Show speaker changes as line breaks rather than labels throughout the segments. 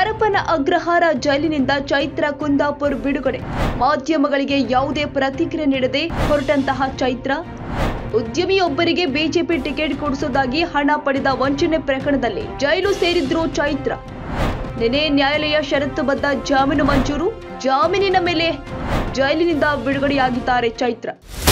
ಪರಪನ ಅಗ್ರಹಾರ ಜೈಲಿನಿಂದ ಚೈತ್ರ ಕುಂದಾಪುರ್ ಬಿಡುಗಡೆ ಮಾಧ್ಯಮಗಳಿಗೆ ಯಾವುದೇ ಪ್ರತಿಕ್ರಿಯೆ ನೀಡದೆ ಹೊರಟಂತಹ ಚೈತ್ರ ಉದ್ಯಮಿಯೊಬ್ಬರಿಗೆ ಬಿಜೆಪಿ ಟಿಕೆಟ್ ಕೊಡಿಸೋದಾಗಿ ಹಣ ಪಡೆದ ವಂಚನೆ ಪ್ರಕರಣದಲ್ಲಿ ಜೈಲು ಸೇರಿದ್ರು ಚೈತ್ರ ನಿನ್ನೆ ನ್ಯಾಯಾಲಯ ಷರತ್ತುಬದ್ಧ ಜಾಮೀನು ಮಂಜೂರು ಜಾಮೀನಿನ ಮೇಲೆ ಜೈಲಿನಿಂದ ಬಿಡುಗಡೆಯಾಗಿದ್ದಾರೆ ಚೈತ್ರ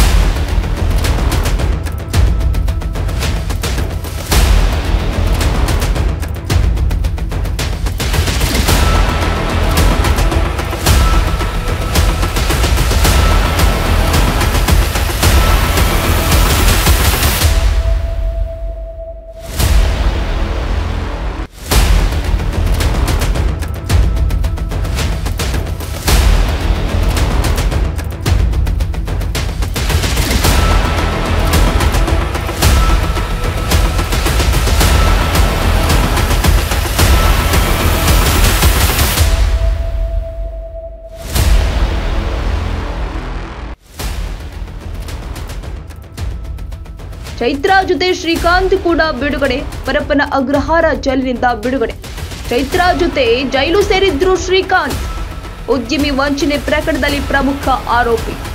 ಚೈತ್ರ ಜೊತೆ ಶ್ರೀಕಾಂತ್ ಕೂಡ ಬಿಡುಗಡೆ ಪರಪ್ಪನ ಅಗ್ರಹಾರ ಜೈಲಿನಿಂದ ಬಿಡುಗಡೆ ಚೈತ್ರ ಜೊತೆ ಜೈಲು ಸೇರಿದ್ರು ಶ್ರೀಕಾಂತ್ ಉದ್ಯಮಿ ವಂಚನೆ ಪ್ರಕರಣದಲ್ಲಿ ಪ್ರಮುಖ ಆರೋಪಿ